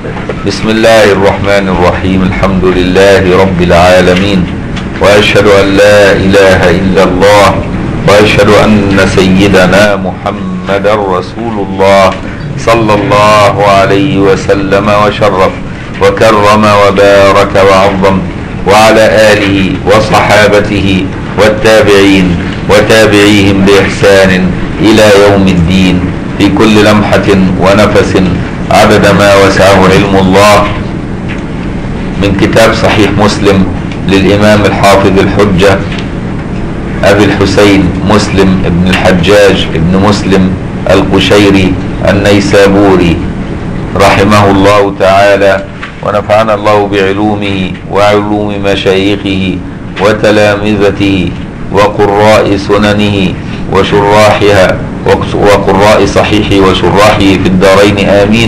بسم الله الرحمن الرحيم الحمد لله رب العالمين واشهد ان لا اله الا الله واشهد ان سيدنا محمدا رسول الله صلى الله عليه وسلم وشرف وكرم وبارك وعظم وعلى اله وصحابته والتابعين وتابعيهم باحسان الى يوم الدين في كل لمحه ونفس عدد ما وسعه علم الله من كتاب صحيح مسلم للإمام الحافظ الحجة أبي الحسين مسلم ابن الحجاج ابن مسلم القشيري النيسابوري رحمه الله تعالى ونفعنا الله بعلومه وعلوم مشايخه وتلامذته وقراء سننه وشراحها وقراء صحيحه وشراحه في الدارين آمين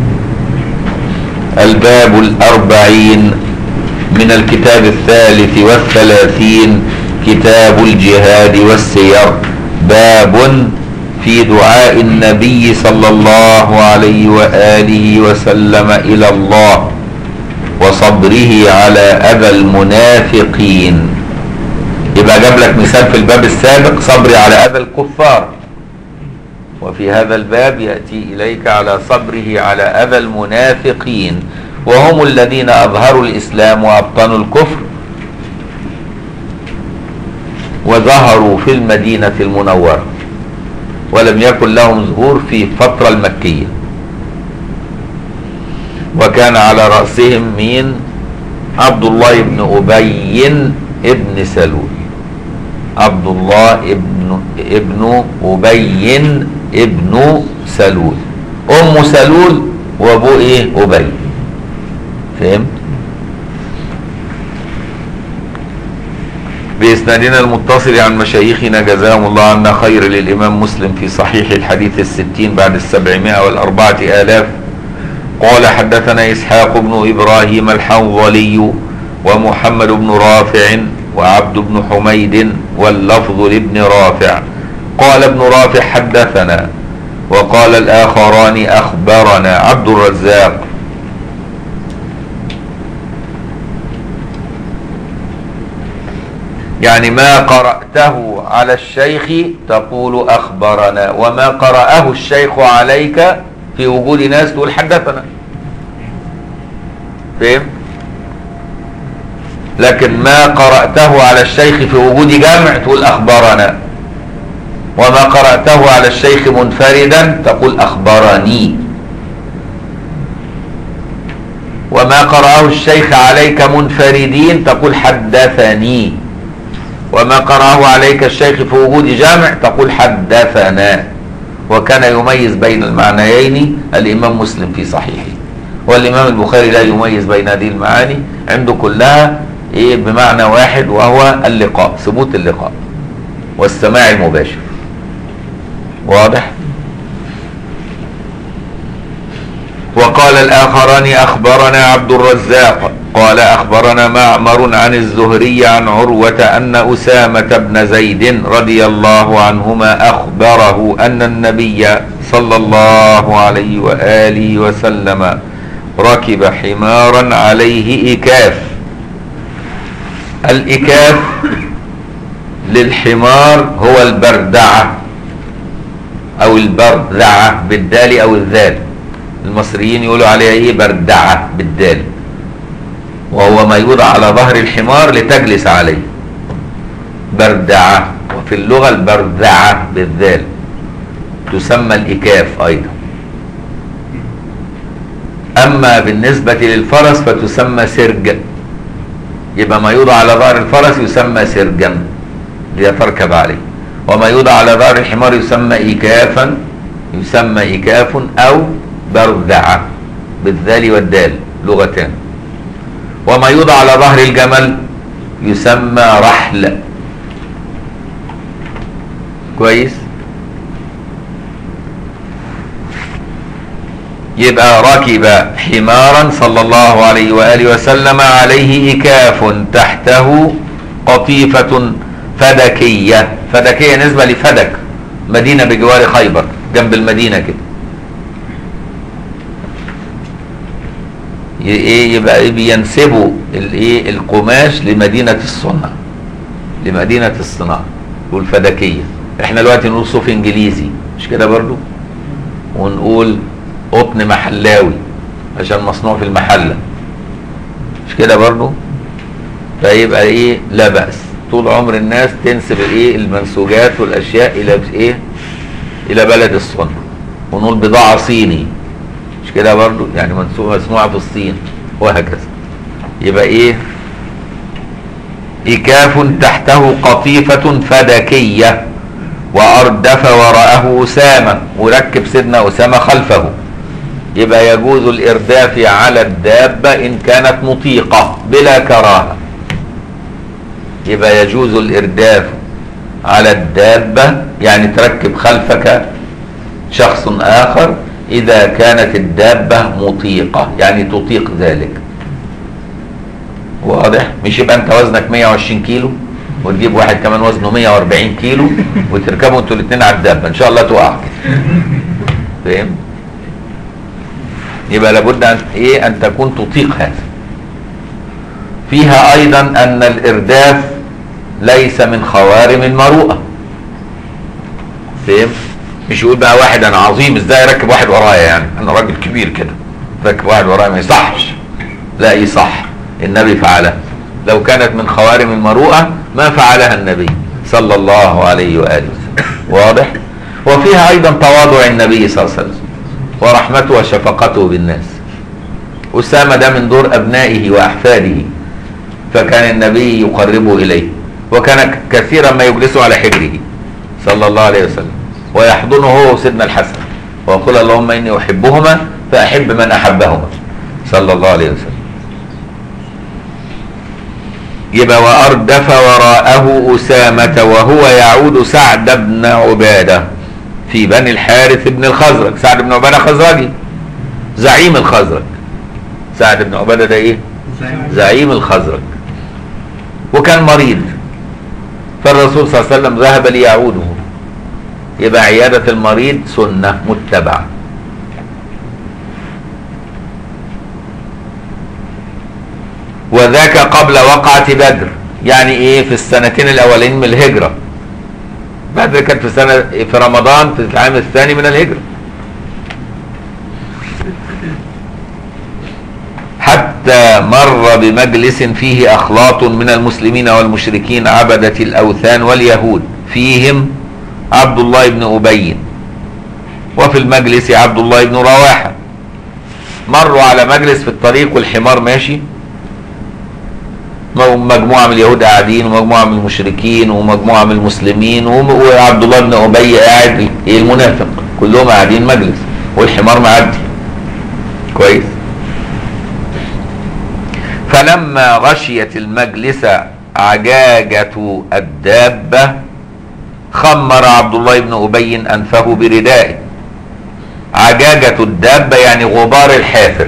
الباب الأربعين من الكتاب الثالث والثلاثين كتاب الجهاد والسير باب في دعاء النبي صلى الله عليه وآله وسلم إلى الله وصبره على أذى المنافقين يبقى جاب لك مثال في الباب السابق صبري على أذى الكفار وفي هذا الباب يأتي إليك على صبره على أذى المنافقين وهم الذين أظهروا الإسلام وأبطنوا الكفر وظهروا في المدينة المنورة ولم يكن لهم ظهور في الفترة المكية وكان على رأسهم مين عبد الله بن أبي ابن سلول عبد الله ابن ابن أبي ابن سلول أم سلول وأبوه إيه أبي فهمت بإسنادنا المتصل عن مشايخنا جزاهم الله عنا خير للإمام مسلم في صحيح الحديث الستين بعد السبعمائة والأربعة آلاف قال حدثنا إسحاق بن إبراهيم الحنظلي ومحمد بن رافع وعبد بن حميد واللفظ لابن رافع قال ابن رافع حدثنا وقال الآخران أخبرنا عبد الرزاق يعني ما قرأته على الشيخ تقول أخبرنا وما قرأه الشيخ عليك في وجود ناس تقول حدثنا فهم لكن ما قرأته على الشيخ في وجود جمع تقول أخبرنا وما قرأته على الشيخ منفردا تقول أخبرني وما قرأه الشيخ عليك منفردين تقول حدثني وما قرأه عليك الشيخ في وجود جامع تقول حدثنا وكان يميز بين المعنيين الإمام مسلم في صحيحه والإمام البخاري لا يميز بين هذه المعاني عنده كلها إيه بمعنى واحد وهو اللقاء ثبوت اللقاء والسماع المباشر واضح وقال الآخران أخبرنا عبد الرزاق قال أخبرنا معمر عن الزهري عن عروة أن أسامة بن زيد رضي الله عنهما أخبره أن النبي صلى الله عليه وآله وسلم ركب حمارا عليه إكاف الإكاف للحمار هو البردعة أو البردعة بالدال أو الذال المصريين يقولوا عليها إيه بردعة بالدال وهو ما يوضع على ظهر الحمار لتجلس عليه بردعة وفي اللغة البردعة بالذال تسمى الإكاف أيضا أما بالنسبة للفرس فتسمى سرج يبقى ما يوضع على ظهر الفرس يسمى سرجا ليتركب عليه وما يوضع على ظهر الحمار يسمى إكافا يسمى إكاف أو بردعة بالذال والدال لغتان وما يوضع على ظهر الجمل يسمى رحل كويس يبقى ركب حمارا صلى الله عليه وآله وسلم عليه إكاف تحته قطيفة فدكية فدكية نسبة لفدك مدينة بجوار خيبر جنب المدينة كده ي- ايه يبقى إيه بينسبوا الايه القماش لمدينه الصنع لمدينه الصناعه والفدكيه احنا دلوقتي نقول صوف انجليزي مش كده برضو ونقول قطن محلاوي عشان مصنوع في المحله مش كده برضو فيبقى ايه لا بأس طول عمر الناس تنسب الايه المنسوجات والاشياء الى ايه الى بلد الصنع ونقول بضاعة صيني مش كده برضو يعني منسوجة مصنوعة في الصين وهكذا يبقى ايه إكاف تحته قطيفة فدكية وأردف وراءه أسامة وركب سيدنا أسامة خلفه يبقى يجوز الإرداف على الدابة إن كانت مطيقة بلا كراهة يبقى يجوز الإرداف على الدابة يعني تركب خلفك شخص آخر إذا كانت الدابة مطيقة يعني تطيق ذلك واضح مش يبقى أنت وزنك 120 كيلو وتجيب واحد كمان وزنه 140 كيلو وتركبوا انتوا الاثنين على الدابة إن شاء الله تقع فاهم يبقى لابد أن إيه أن تكون تطيق هذا فيها أيضا أن الإرداف ليس من خوارم المروءة فاهم مش يقول بقى واحد انا عظيم ازاي اركب واحد ورايا يعني انا راجل كبير كده ركب واحد ورايا ما يصحش لا يصح النبي فعلها لو كانت من خوارم المروءة ما فعلها النبي صلى الله عليه وآله وسلم واضح وفيها أيضا تواضع النبي صلى الله عليه وسلم ورحمته وشفقته بالناس أسامة ده من دور أبنائه وأحفاده فكان النبي يقربه إليه وكان كثيرا ما يجلسه على حجره صلى الله عليه وسلم ويحضنه هو وسيدنا الحسن ويقول اللهم إني أحبهما فأحب من أحبهما صلى الله عليه وسلم يبقى وأردف وراءه أسامة وهو يعود سعد بن عبادة في بني الحارث بن الخزرج سعد بن عبادة خزرجي زعيم الخزرج سعد بن عبادة ده ايه زعيم الخزرج وكان مريض فالرسول صلى الله عليه وسلم ذهب ليعوده يبقى عيادة المريض سنة متبعة وذاك قبل وقعة بدر يعني ايه في السنتين الاولين من الهجرة بدر كانت في سنة في رمضان في العام الثاني من الهجرة حتى مر بمجلس فيه أخلاط من المسلمين والمشركين عبدة الأوثان واليهود فيهم عبد الله بن أبي وفي المجلس عبد الله بن رواحة مروا على مجلس في الطريق والحمار ماشي مجموعة من اليهود قاعدين ومجموعة من المشركين ومجموعة من المسلمين وعبد الله بن أبي قاعد المنافق كلهم قاعدين مجلس والحمار معدي كويس فلما غشيت المجلس عجاجة الدابة خمر عبد الله بن أبي أنفه بردائه عجاجة الدابة يعني غبار الحافر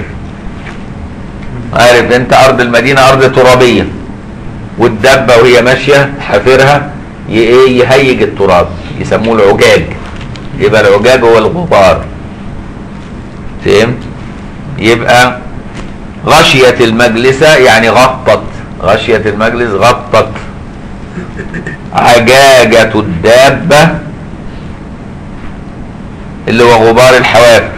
عارف انت ارض المدينة ارض ترابية والدابة وهي ماشية حافرها ايه يهيج التراب يسموه العجاج يبقى العجاج هو الغبار فهمت يبقى غشيت المجلس يعني غطت غشيت المجلس غطت عجاجة الدابة اللي هو غبار الحوافر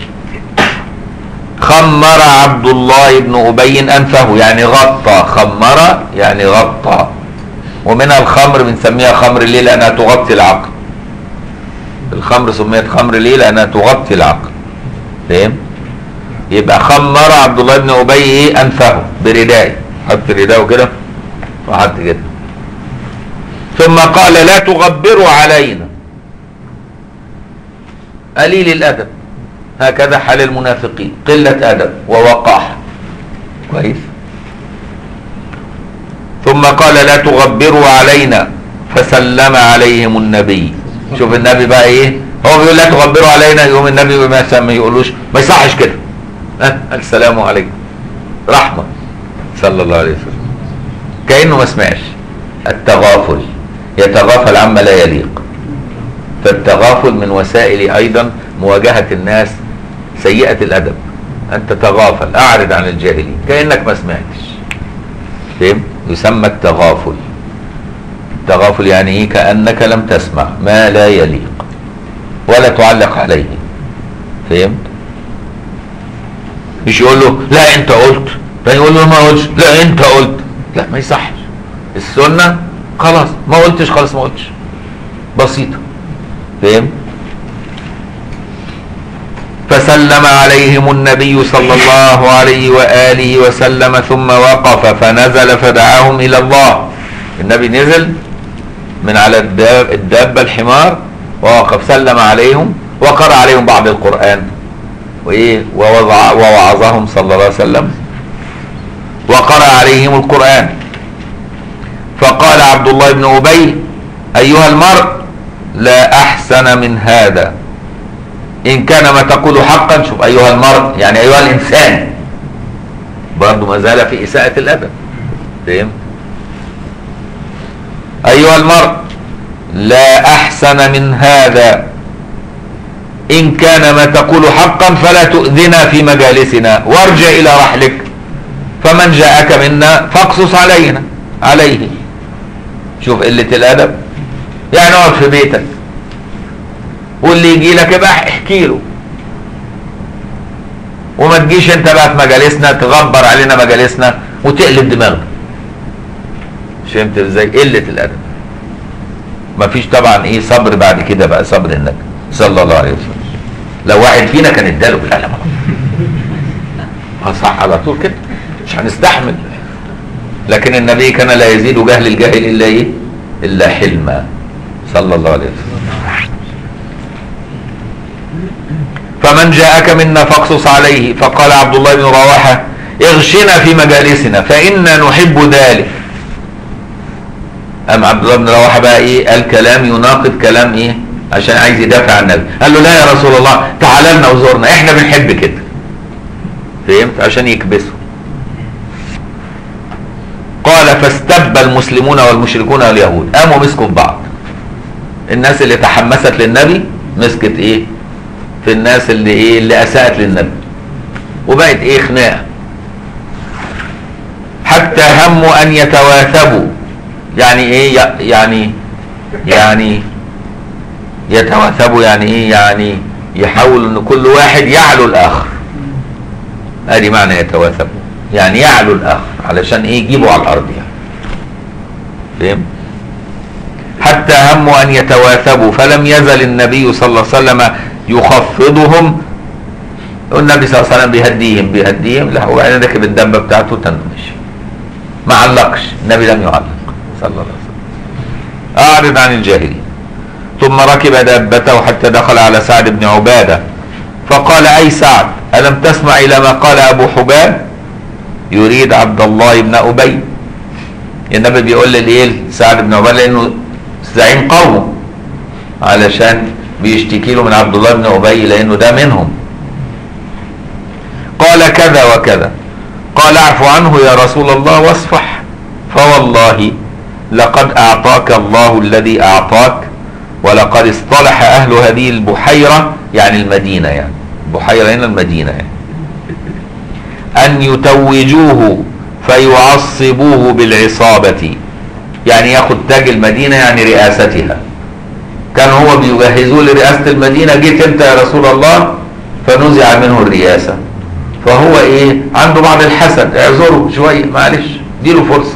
خمر عبد الله بن أبي أنفه يعني غطى خمر يعني غطى ومنها الخمر بنسميها خمر ليه لأنها تغطي العقل الخمر سميت خمر ليه لأنها تغطي العقل فاهم يبقى خمر عبد الله بن أبي أنفه بردائه حط رداءه كده وحط كده ثم قال لا تغبروا علينا قليل الأدب هكذا حال المنافقين قلة أدب ووقاحة كويس ثم قال لا تغبروا علينا فسلم عليهم النبي شوف النبي بقى ايه هو بيقول لا تغبروا علينا يقوم النبي ما ما يقولوش ما يصحش كده أه السلام عليكم رحمة صلى الله عليه وسلم كأنه ما سمعش التغافل يتغافل عما لا يليق فالتغافل من وسائل ايضا مواجهة الناس سيئة الادب ان تتغافل اعرض عن الجاهلين كانك ما سمعتش فهم يسمى التغافل التغافل يعني ايه كانك لم تسمع ما لا يليق ولا تعلق عليه فهمت مش يقول له لا انت قلت لا يقول له ما قلتش لا انت قلت لا ما يصحش السنه خلاص ما قلتش خلاص ما قلتش بسيطه فهمت فسلم عليهم النبي صلى الله عليه وآله وسلم ثم وقف فنزل فدعاهم إلى الله النبي نزل من على الداب الدابة الحمار ووقف سلم عليهم وقرأ عليهم بعض القرآن وإيه ووضع ووعظهم صلى الله عليه وسلم وقرأ عليهم القرآن فقال عبد الله بن أبي أيها المرء لا أحسن من هذا إن كان ما تقول حقا شوف أيها المرء يعني أيها الإنسان برضه ما زال في إساءة الأدب فهمت أيها المرء لا أحسن من هذا إن كان ما تقول حقا فلا تؤذنا في مجالسنا وارجع إلى رحلك فمن جاءك منا فاقصص علينا عليه شوف قلة الأدب يعني اقعد في بيتك واللي يجي لك بقى احكي له وما تجيش انت بقى في مجالسنا تغبر علينا مجالسنا وتقلب دماغنا فهمت ازاي قله الادب مفيش طبعا ايه صبر بعد كده بقى صبر النبي صلى الله عليه وسلم لو واحد فينا كان اداله بالقلم صح على طول كده مش هنستحمل لكن النبي كان لا يزيد جهل الجاهل الا ايه الا حلما صلى الله عليه وسلم فمن جاءك منا فاقصص عليه فقال عبد الله بن رواحه اغشنا في مجالسنا فانا نحب ذلك ام عبد الله بن رواحه بقى ايه قال كلام يناقض كلام ايه عشان عايز يدافع عن النبي قال له لا يا رسول الله تعال لنا وزورنا احنا بنحب كده فهمت عشان يكبسه قال فاستب المسلمون والمشركون واليهود قاموا مسكوا في بعض الناس اللي تحمست للنبي مسكت ايه في الناس اللي ايه اللي اساءت للنبي وبقت ايه خناقه حتى هموا ان يتواثبوا يعني ايه يعني يعني يتواثبوا يعني ايه يعني يحاولوا ان كل واحد يعلو الاخر ادي معنى يتواثبوا يعني يعلو الاخر علشان ايه يجيبوا على الارض يعني فهمت حتى هموا ان يتواثبوا فلم يزل النبي صلى الله عليه وسلم يخفضهم والنبي صلى الله عليه وسلم بيهديهم بيهديهم لا وبعدين ركب الدبه بتاعته تنمشي ما علقش النبي لم يعلق صلى الله عليه وسلم اعرض عن الجاهلين ثم ركب دابته حتى دخل على سعد بن عباده فقال اي سعد الم تسمع الى ما قال ابو حباب يريد عبد الله بن ابي النبي بيقول للايه سعد بن عباده لانه زعيم قومه علشان بيشتكي له من عبد الله بن ابي لانه ده منهم قال كذا وكذا قال اعف عنه يا رسول الله واصفح فوالله لقد اعطاك الله الذي اعطاك ولقد اصطلح اهل هذه البحيره يعني المدينه يعني البحيره هنا المدينه يعني ان يتوجوه فيعصبوه بالعصابه يعني ياخد تاج المدينه يعني رئاستها كان هو بيجهزوه لرئاسه المدينه جيت انت يا رسول الله فنزع منه الرئاسه فهو ايه عنده بعض الحسد اعذره شويه معلش اديله فرصه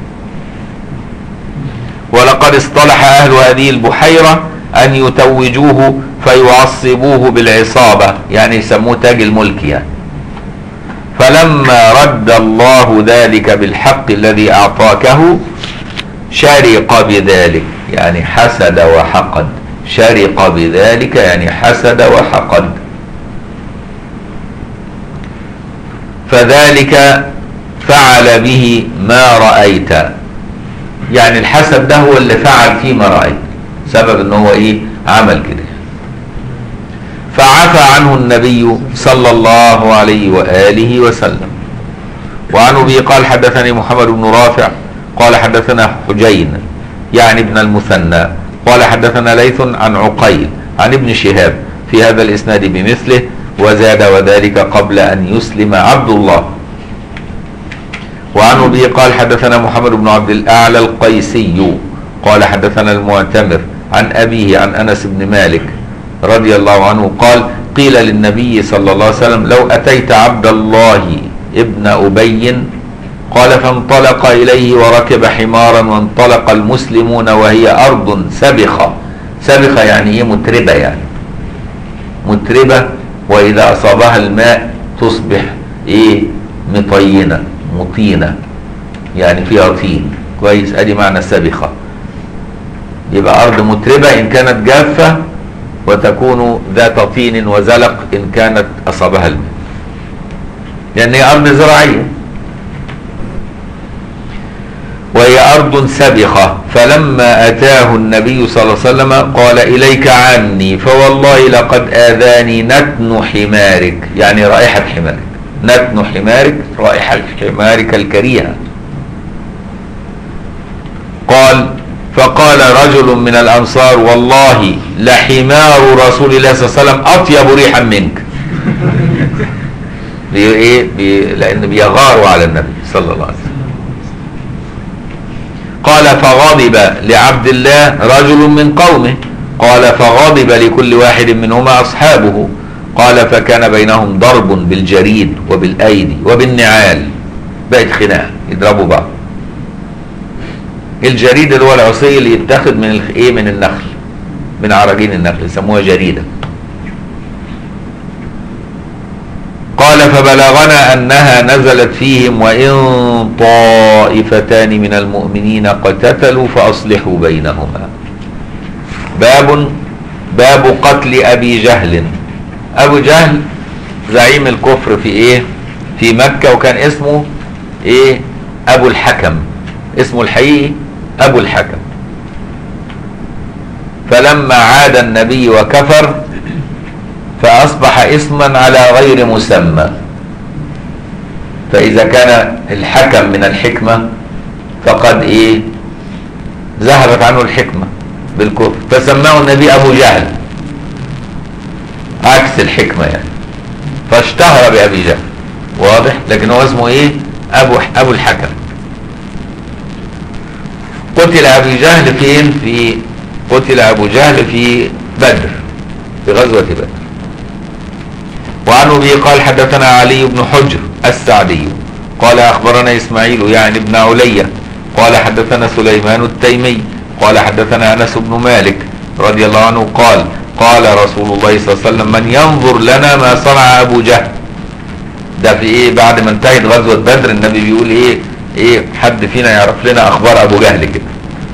ولقد اصطلح اهل هذه البحيره ان يتوجوه فيعصبوه بالعصابه يعني يسموه تاج الملك يعني فلما رد الله ذلك بالحق الذي اعطاكه شرق بذلك يعني حسد وحقد شرق بذلك يعني حسد وحقد فذلك فعل به ما رأيت يعني الحسد ده هو اللي فعل فيه ما رأيت سبب ان هو ايه عمل كده فعفى عنه النبي صلى الله عليه وآله وسلم وعن ابي قال حدثني محمد بن رافع قال حدثنا حجين يعني ابن المثنى قال حدثنا ليث عن عقيل عن ابن شهاب في هذا الاسناد بمثله وزاد وذلك قبل أن يسلم عبد الله وعن أبي قال حدثنا محمد بن عبد الأعلى القيسي قال حدثنا المعتمر عن أبيه عن أنس بن مالك رضي الله عنه قال قيل للنبي صلى الله عليه وسلم لو أتيت عبد الله ابن أبي قال فانطلق إليه وركب حمارا وانطلق المسلمون وهي أرض سبخة سبخة يعني إيه متربة يعني متربة وإذا أصابها الماء تصبح إيه مطينة مطينة يعني فيها طين كويس ادي معنى سبخة يبقى ارض متربة ان كانت جافة وتكون ذات طين وزلق ان كانت اصابها الماء لان هي ارض زراعية وهي ارض سبخة فلما اتاه النبي صلى الله عليه وسلم قال اليك عني فوالله لقد اذاني نتن حمارك يعني رائحة حمارك نتن حمارك رائحة حمارك الكريهة قال فقال رجل من الأنصار والله لحمار رسول الله صلى الله عليه وسلم أطيب ريحا منك بي إيه بي لأن بيغاروا على النبي صلى الله عليه وسلم قال فغضب لعبد الله رجل من قومه قال فغضب لكل واحد منهما أصحابه قال فكان بينهم ضرب بالجريد وبالايدي وبالنعال بقت خناقه يضربوا بعض الجريد اللي هو العصي اللي يتاخد من ايه من النخل من عراجين النخل يسموها جريده قال فبلغنا انها نزلت فيهم وان طائفتان من المؤمنين اقتتلوا فاصلحوا بينهما باب باب قتل ابي جهل ابو جهل زعيم الكفر في ايه في مكة وكان اسمه ايه ابو الحكم اسمه الحقيقي ابو الحكم فلما عاد النبي وكفر فاصبح اسما على غير مسمى فاذا كان الحكم من الحكمة فقد ايه ذهبت عنه الحكمة بالكفر فسماه النبي ابو جهل عكس الحكمة يعني فاشتهر بأبي جهل واضح لكن هو اسمه ايه ابو ابو الحكم قتل ابو جهل فين في قتل ابو جهل في بدر في غزوة بدر وعن ابي قال حدثنا علي بن حجر السعدي قال اخبرنا اسماعيل يعني ابن علية قال حدثنا سليمان التيمي قال حدثنا انس بن مالك رضي الله عنه قال قال رسول الله صلى الله عليه وسلم من ينظر لنا ما صنع ابو جهل ده في ايه بعد ما انتهت غزوة بدر النبي بيقول ايه ايه حد فينا يعرف لنا اخبار ابو جهل كده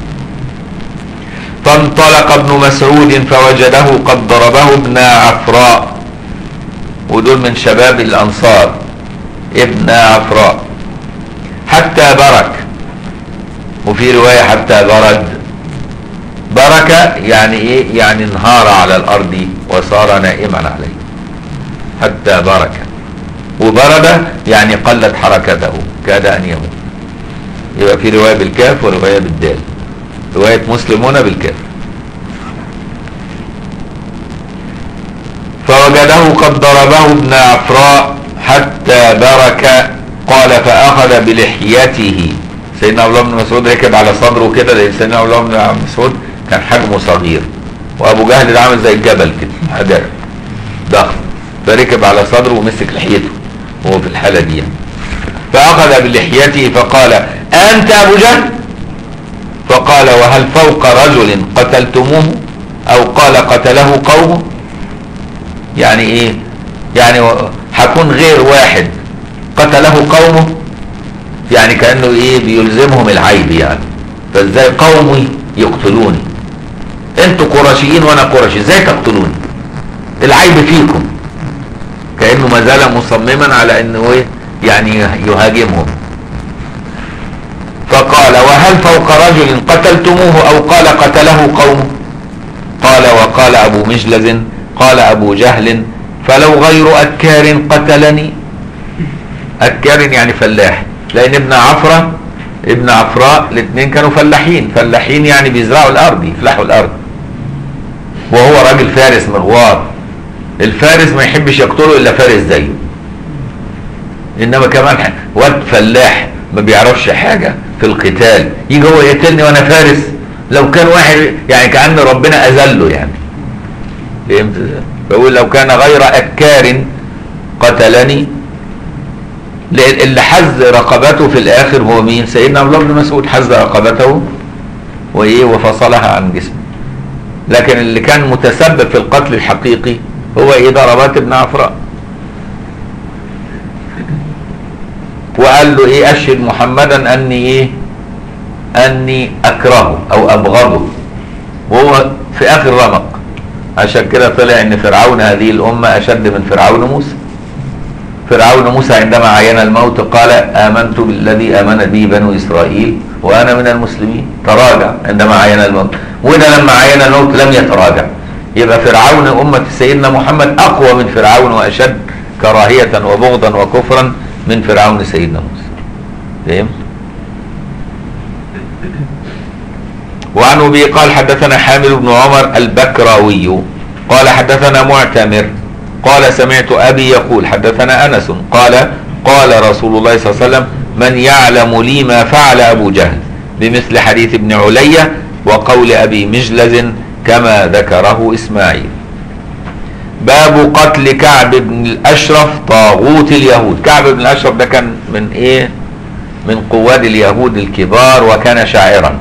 فانطلق ابن مسعود فوجده قد ضربه ابن عفراء ودول من شباب الانصار ابن عفراء حتى برك وفي رواية حتى برد برك يعني ايه يعني انهار على الارض وصار نائما عليه حتى برك وبرد يعني قلت حركته كاد ان يموت يبقى في رواية بالكاف ورواية بالدال رواية مسلم هنا بالكاف فوجده قد ضربه ابن عفراء حتى برك قال فأخذ بلحيته سيدنا عبد الله بن مسعود ركب على صدره كده لأن سيدنا عبد الله بن مسعود كان حجمه صغير وأبو جهل ده عامل زي الجبل كده حجر ضخم فركب على صدره ومسك لحيته وهو في الحالة دي يعني. فأخذ بلحيته فقال أنت أبو جهل فقال وهل فوق رجل قتلتموه أو قال قتله قومه يعني إيه يعني هكون غير واحد قتله قومه يعني كأنه إيه بيلزمهم العيب يعني فإزاي قومي يقتلوني انتوا قرشيين وانا قرشي ازاي تقتلوني العيب فيكم كأنه ما زال مصمما على انه ايه يعني يهاجمهم فقال وهل فوق رجل قتلتموه او قال قتله قومه قال وقال ابو مجلز قال ابو جهل فلو غير اكار قتلني اكار يعني فلاح لان ابن عفرة ابن عفراء الاثنين كانوا فلاحين فلاحين يعني بيزرعوا الارض يفلحوا الارض وهو راجل فارس مغوار الفارس ما يحبش يقتله الا فارس زيه انما كمان واد فلاح ما بيعرفش حاجه في القتال يجي هو يقتلني وانا فارس لو كان واحد يعني كان ربنا اذله يعني فهمت ازاي؟ بقول لو كان غير اكار قتلني لأن اللي حز رقبته في الاخر هو مين؟ سيدنا عبد الله بن مسعود حز رقبته وايه وفصلها عن جسمه لكن اللي كان متسبب في القتل الحقيقي هو ايه ضربات ابن عفراء وقال له ايه اشهد محمدا اني ايه اني اكرهه او ابغضه وهو في اخر رمق عشان كده طلع ان فرعون هذه الامه اشد من فرعون موسى فرعون موسى عندما عين الموت قال امنت بالذي امن به بنو اسرائيل وانا من المسلمين تراجع عندما عين الموت وهنا لما عين الموت لم يتراجع يبقى فرعون امه سيدنا محمد اقوى من فرعون واشد كراهيه وبغضا وكفرا من فرعون سيدنا موسى فهمت وعن ابي قال حدثنا حامل بن عمر البكراوي قال حدثنا معتمر قال سمعت ابي يقول حدثنا انس قال قال رسول الله صلى الله عليه وسلم من يعلم لي ما فعل ابو جهل بمثل حديث ابن علية وقول ابي مجلز كما ذكره اسماعيل باب قتل كعب بن الاشرف طاغوت اليهود كعب بن الاشرف ده كان من ايه من قواد اليهود الكبار وكان شاعرا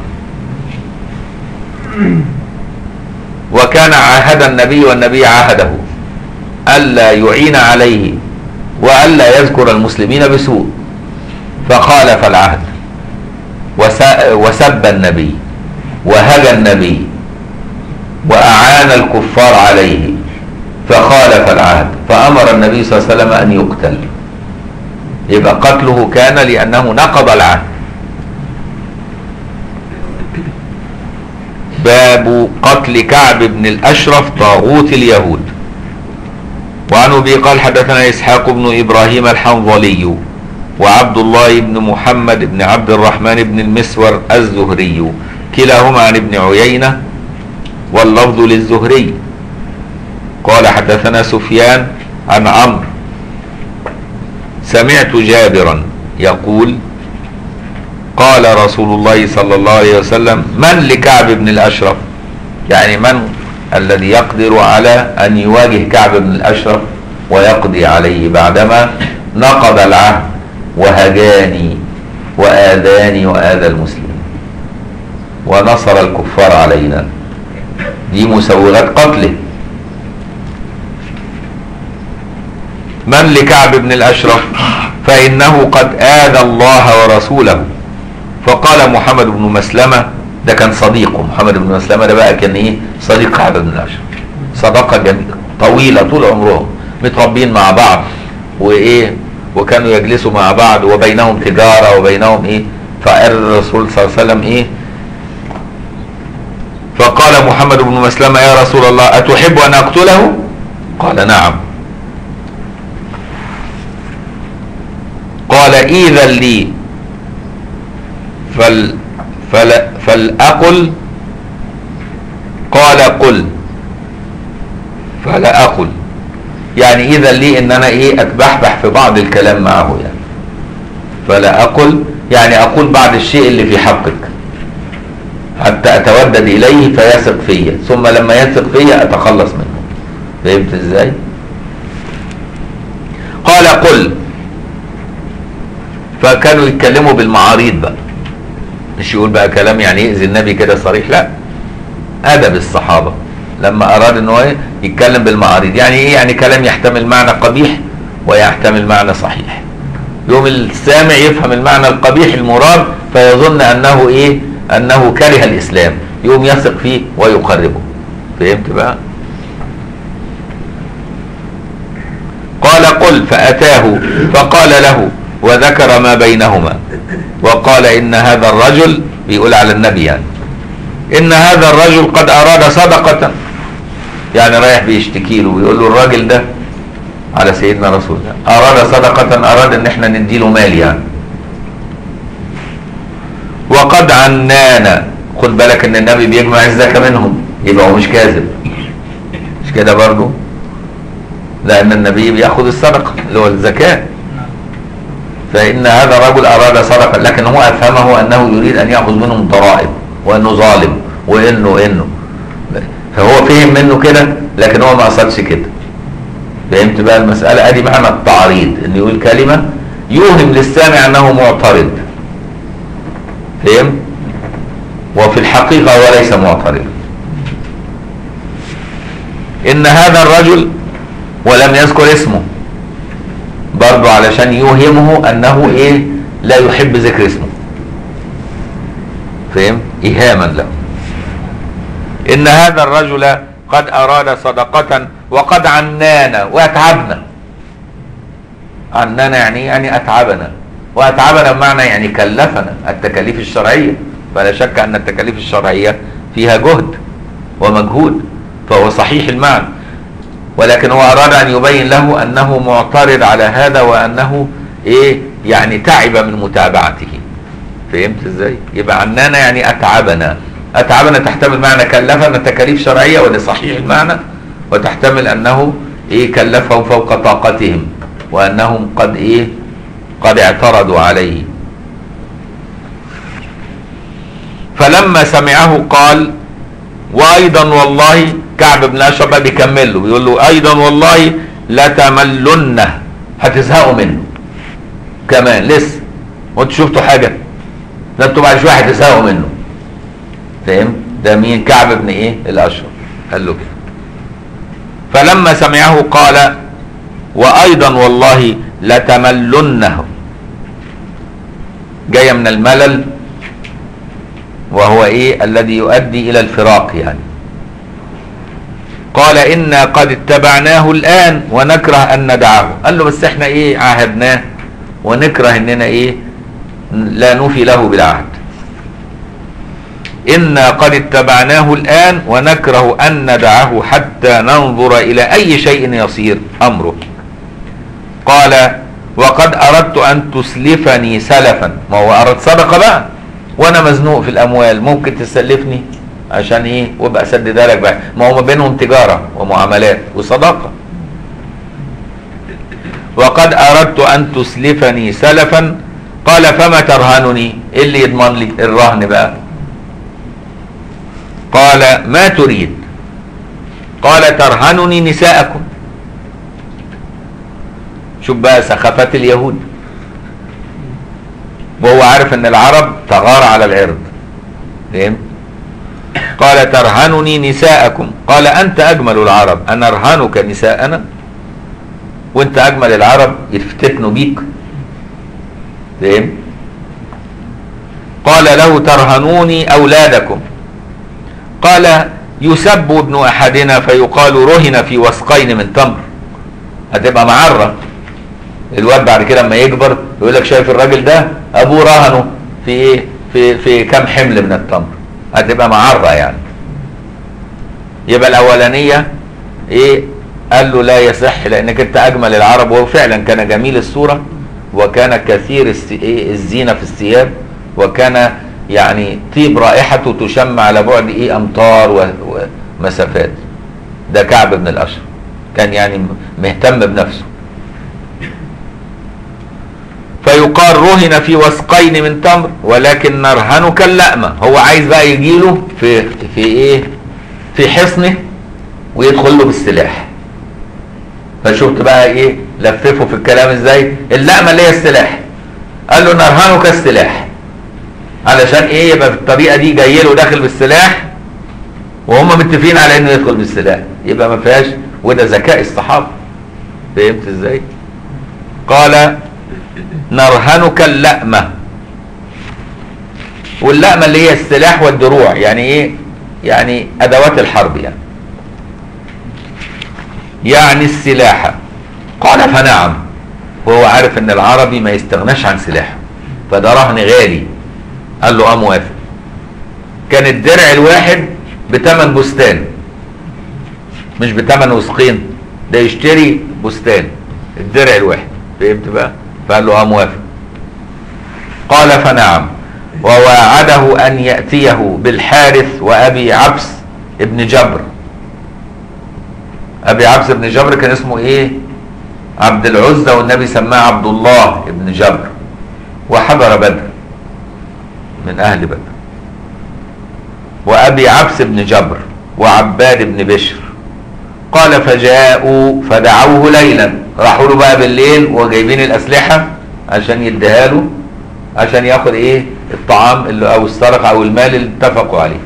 وكان عاهد النبي والنبي عاهده ألا يعين عليه وألا يذكر المسلمين بسوء فخالف العهد وسب النبي وهجى النبي وأعان الكفار عليه فخالف العهد فأمر النبي صلى الله عليه وسلم أن يقتل يبقى قتله كان لأنه نقض العهد باب قتل كعب بن الأشرف طاغوت اليهود وعن ابي قال حدثنا اسحاق بن ابراهيم الحنظلي وعبد الله بن محمد بن عبد الرحمن بن المسور الزهري كلاهما عن ابن عيينه واللفظ للزهري قال حدثنا سفيان عن عمرو سمعت جابرا يقول قال رسول الله صلى الله عليه وسلم من لكعب بن الاشرف يعني من الذي يقدر على ان يواجه كعب بن الاشرف ويقضي عليه بعدما نقض العهد وهجاني واذاني واذى المسلمين ونصر الكفار علينا دي مسوغات قتله من لكعب بن الاشرف فانه قد اذى الله ورسوله فقال محمد بن مسلمه ده كان صديقه محمد بن مسلمه ده بقى كان ايه صديق كعب بن الاشرف صداقه جميله طويله طول عمرهم متربين مع بعض وايه وكانوا يجلسوا مع بعض وبينهم تجاره وبينهم ايه فقال الرسول صلى الله عليه وسلم ايه فقال محمد بن مسلمه يا رسول الله اتحب ان اقتله قال نعم قال اذا لي فل فل فلأقل قال قل فلا أقل يعني إذا لي إن أنا إيه أتبحبح في بعض الكلام معه يعني فلا أقل يعني أقول بعض الشيء اللي في حقك حتى أتودد إليه فيثق فيا ثم لما يثق فيا أتخلص منه فهمت إزاي؟ قال قل فكانوا يتكلموا بالمعاريض بقى مش يقول بقى كلام يعني يأذي النبي كده صريح لا أدب الصحابة لما أراد أنه إيه يتكلم بالمعارض يعني إيه يعني كلام يحتمل معنى قبيح ويحتمل معنى صحيح يوم السامع يفهم المعنى القبيح المراد فيظن أنه إيه أنه كره الإسلام يوم يثق فيه ويقربه فهمت بقى قال قل فأتاه فقال له وذكر ما بينهما وقال إن هذا الرجل بيقول على النبي يعني إن هذا الرجل قد أراد صدقة يعني رايح بيشتكي له بيقول له الراجل ده على سيدنا رسول الله أراد صدقة أراد إن إحنا نديله مال يعني وقد عنانا خد بالك إن النبي بيجمع الزكاة منهم يبقى هو مش كاذب مش كده برضه لان النبي بياخذ الصدقه اللي هو الزكاه فان هذا الرجل اراد صدقه لكن هو افهمه انه يريد ان ياخذ منهم ضرائب وانه ظالم وانه انه فهو فهم منه كده لكن هو ما قصدش كده فهمت بقى المساله ادي معنى التعريض ان يقول كلمه يوهم للسامع انه معترض فهم وفي الحقيقه هو ليس معترضا ان هذا الرجل ولم يذكر اسمه برضه علشان يوهمه انه ايه لا يحب ذكر اسمه فهم ايهاما له ان هذا الرجل قد اراد صدقة وقد عنانا واتعبنا عنانا يعني يعني اتعبنا واتعبنا بمعنى يعني كلفنا التكاليف الشرعية فلا شك ان التكاليف الشرعية فيها جهد ومجهود فهو صحيح المعنى ولكن هو اراد ان يبين له انه معترض على هذا وانه ايه يعني تعب من متابعته فهمت ازاي يبقى عنانا يعني اتعبنا اتعبنا تحتمل معنى كلفنا تكاليف شرعيه وده صحيح المعنى وتحتمل انه ايه كلفهم فوق طاقتهم وانهم قد ايه قد اعترضوا عليه فلما سمعه قال وايضا والله كعب بن اشرف بقى بيكمل له بيقول له ايضا والله لتملن هتزهقوا منه كمان لسه وانتوا شفتوا حاجه ده انتوا بعد شويه هتزهقوا منه فاهم ده مين كعب بن ايه الاشرف قال له كده فلما سمعه قال وايضا والله لتملنه جايه من الملل وهو ايه الذي يؤدي الى الفراق يعني قال انا قد اتبعناه الان ونكره ان ندعه قال له بس احنا ايه عاهدناه ونكره اننا ايه لا نوفي له بالعهد انا قد اتبعناه الان ونكره ان ندعه حتى ننظر الى اي شيء يصير امره قال وقد اردت ان تسلفني سلفا ما هو اراد صدقه بقى وانا مزنوق في الاموال ممكن تسلفني عشان ايه وابقى اسددها لك بقى ما هو ما بينهم تجاره ومعاملات وصداقه وقد اردت ان تسلفني سلفا قال فما ترهنني ايه اللي يضمن لي الرهن بقى قال ما تريد قال ترهنني نساءكم شوف بقى سخافات اليهود وهو عارف ان العرب تغار على العرض فهمت قال ترهنني نساءكم قال انت اجمل العرب انا ارهنك نساءنا وانت اجمل العرب يفتتنوا بيك فهمت قال له ترهنوني اولادكم قال يسب ابن احدنا فيقال رهن في وسقين من تمر هتبقى معره الواد بعد كده لما يكبر يقول لك شايف الراجل ده ابوه رهنه في ايه في في كام حمل من التمر هتبقى معره يعني يبقى الاولانيه ايه قال له لا يصح لانك انت اجمل العرب وهو فعلا كان جميل الصوره وكان كثير الس- إيه الزينه في الثياب وكان يعني طيب رائحته تشم على بعد ايه امتار و- ومسافات ده كعب بن الاشرف كان يعني مهتم بنفسه فيقال رهن في وسقين من تمر ولكن نرهنك اللأمة هو عايز بقى يجيله في في ايه في حصنه ويدخل له بالسلاح فشفت بقى ايه لففه في الكلام ازاي اللأمة اللي هي السلاح قال له نرهنك السلاح علشان ايه يبقى بالطريقه دي جاي له داخل بالسلاح وهم متفقين على انه يدخل بالسلاح يبقى ما فيهاش وده ذكاء الصحابه فهمت ازاي قال نرهنك اللأمة واللأمة اللي هي السلاح والدروع يعني ايه يعني ادوات الحرب يعني يعني السلاح قال فنعم وهو عارف ان العربي ما يستغناش عن سلاحه فده رهن غالي قال له اه موافق كان الدرع الواحد بتمن بستان مش بتمن وسقين ده يشتري بستان الدرع الواحد فهمت بقى فقال له اه موافق قال فنعم وواعده ان ياتيه بالحارث وابي عبس ابن جبر ابي عبس بن جبر كان اسمه ايه عبد العزة والنبي سماه عبد الله بن جبر وحضر بدر من اهل بدر وابي عبس بن جبر وعباد بن بشر قال فجاءوا فدعوه ليلا راحوا له بقى بالليل وجايبين الاسلحه عشان يديها له عشان ياخد ايه الطعام اللي او السرقه او المال اللي اتفقوا عليه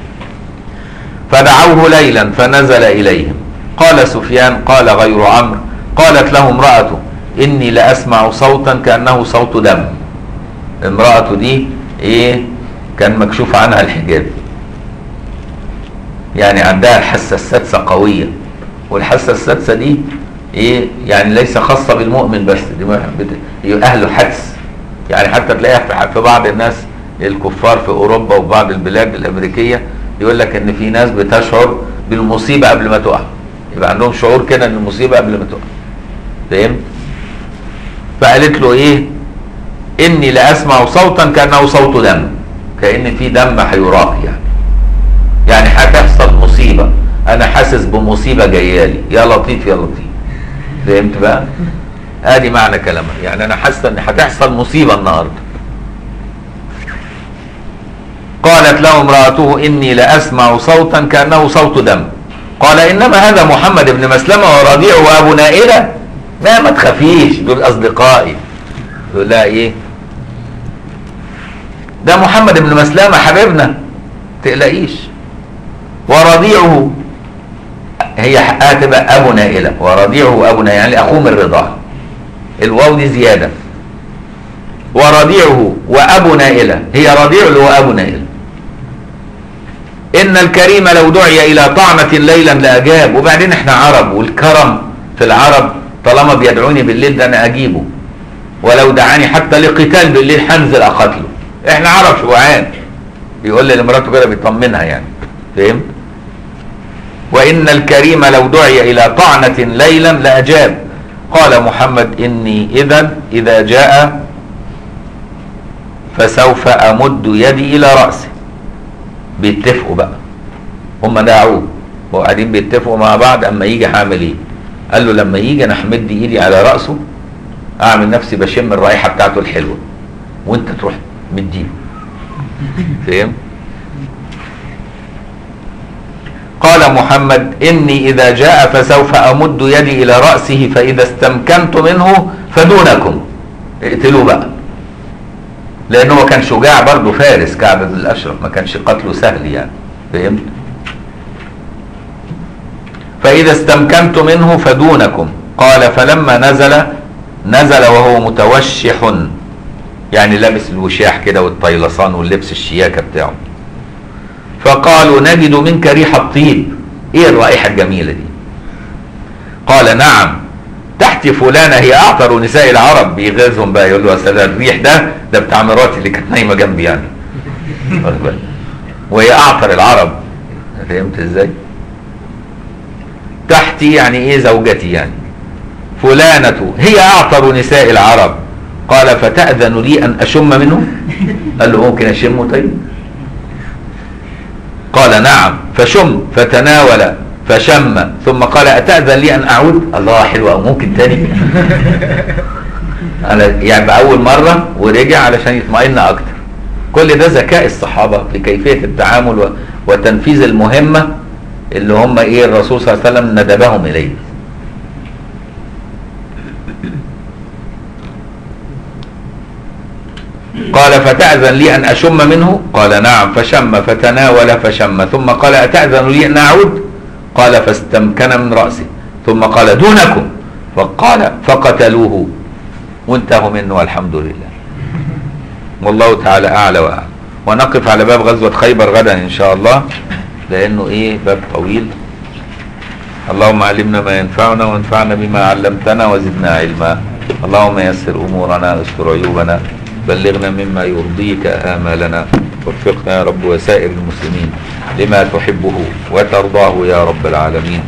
فدعوه ليلا فنزل اليهم قال سفيان قال غير عمرو قالت له امراته اني لاسمع صوتا كانه صوت دم امراته دي ايه كان مكشوف عنها الحجاب يعني عندها الحاسه السادسه قويه والحاسه السادسه دي ايه يعني ليس خاصه بالمؤمن بس دي بت... اهل حدس يعني حتى تلاقيها في بعض الناس الكفار في اوروبا وفي بعض البلاد الامريكيه يقول لك ان في ناس بتشعر بالمصيبه قبل ما تقع يبقى عندهم شعور كده ان المصيبه قبل ما تقع فهمت فقالت له ايه اني لاسمع صوتا كانه صوت دم كان في دم هيراق يعني يعني هتحصل مصيبه انا حاسس بمصيبه جايه لي يا لطيف يا لطيف فهمت بقى ادي معنى كلامها يعني انا حاسه ان هتحصل مصيبه النهارده قالت له امراته اني لاسمع صوتا كانه صوت دم قال انما هذا محمد بن مسلمه ورضيع وابو نائله لا ما تخافيش دول اصدقائي يقول لها ايه ده محمد بن مسلمه حبيبنا تقلقيش ورضيعه هي حقها تبقى ابو نائله ورضيعه ابو نائله يعني اخوه من الرضاعه الواو دي زياده ورضيعه وابو نائله هي رضيع اللي هو ابو نائله ان الكريم لو دعي الى طعنه ليلا لاجاب وبعدين احنا عرب والكرم في العرب طالما بيدعوني بالليل ده انا اجيبه ولو دعاني حتى لقتال بالليل هنزل اقاتله احنا عرب شجعان بيقول لي لمراته كده بيطمنها يعني فهمت وان الكريم لو دعي الى طعنه ليلا لاجاب قال محمد اني اذا اذا جاء فسوف امد يدي الى راسه بيتفقوا بقى هم دعوه وقاعدين بيتفقوا مع بعض اما يجي هعمل ايه قال له لما يجي انا همد ايدي على راسه اعمل نفسي بشم الرائحه بتاعته الحلوه وانت تروح مديله فاهم قال محمد اني اذا جاء فسوف امد يدي الى راسه فاذا استمكنت منه فدونكم اقتلوه بقى لانه هو كان شجاع برضه فارس كعب بن الاشرف ما كانش قتله سهل يعني فهمت فاذا استمكنت منه فدونكم قال فلما نزل نزل وهو متوشح يعني لابس الوشاح كده والطيلسان واللبس الشياكه بتاعه فقالوا نجد منك ريح الطيب ايه الرائحه الجميله دي قال نعم تحت فلانة هي أعطر نساء العرب بيغيظهم بقى يقول له يا سلام الريح ده ده بتاع مراتي اللي كانت نايمة جنبي يعني وهي أعطر العرب فهمت ازاي؟ تحتي يعني ايه زوجتي يعني فلانة هي أعطر نساء العرب قال فتأذن لي أن أشم منه قال له ممكن أشمه طيب قال نعم فشم فتناول فشم ثم قال أتأذن لي أن أعود الله حلو أو ممكن تاني على يعني بأول مرة ورجع علشان يطمئن أكتر كل ده ذكاء الصحابة في كيفية التعامل و- وتنفيذ المهمة اللي هم إيه الرسول صلى الله عليه وسلم ندبهم إليه قال فتأذن لي أن أشم منه قال نعم فشم فتناول فشم ثم قال أتأذن لي أن أعود قال فاستمكن من رأسه ثم قال دونكم فقال فقتلوه وانتهوا منه والحمد لله والله تعالى أعلى وأعلم ونقف على باب غزوة خيبر غدا إن شاء الله لأنه إيه باب طويل اللهم علمنا ما ينفعنا وانفعنا بما علمتنا وزدنا علما اللهم يسر أمورنا استر عيوبنا بلغنا مما يرضيك آمالنا وفقنا يا رب وسائر المسلمين لما تحبه وترضاه يا رب العالمين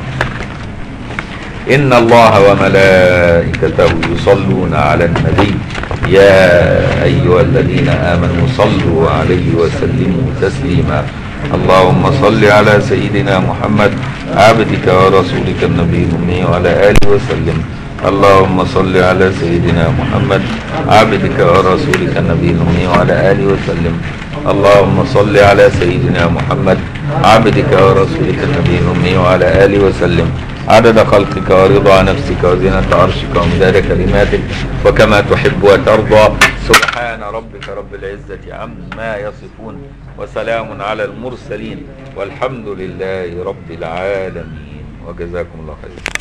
إن الله وملائكته يصلون على النبي يا أيها الذين آمنوا صلوا عليه وسلموا تسليما اللهم صل على سيدنا محمد عبدك ورسولك النبي الأمي وعلى آله وسلم اللهم صل على سيدنا محمد عبدك ورسولك النبي الأمي وعلى آله وسلم اللهم صل على سيدنا محمد عبدك ورسولك النبي الأمي وعلى آله وسلم عدد خلقك ورضا نفسك وزنة عرشك ومداد كلماتك وكما تحب وترضى سبحان ربك رب العزة عما يصفون وسلام على المرسلين والحمد لله رب العالمين وجزاكم الله خيرا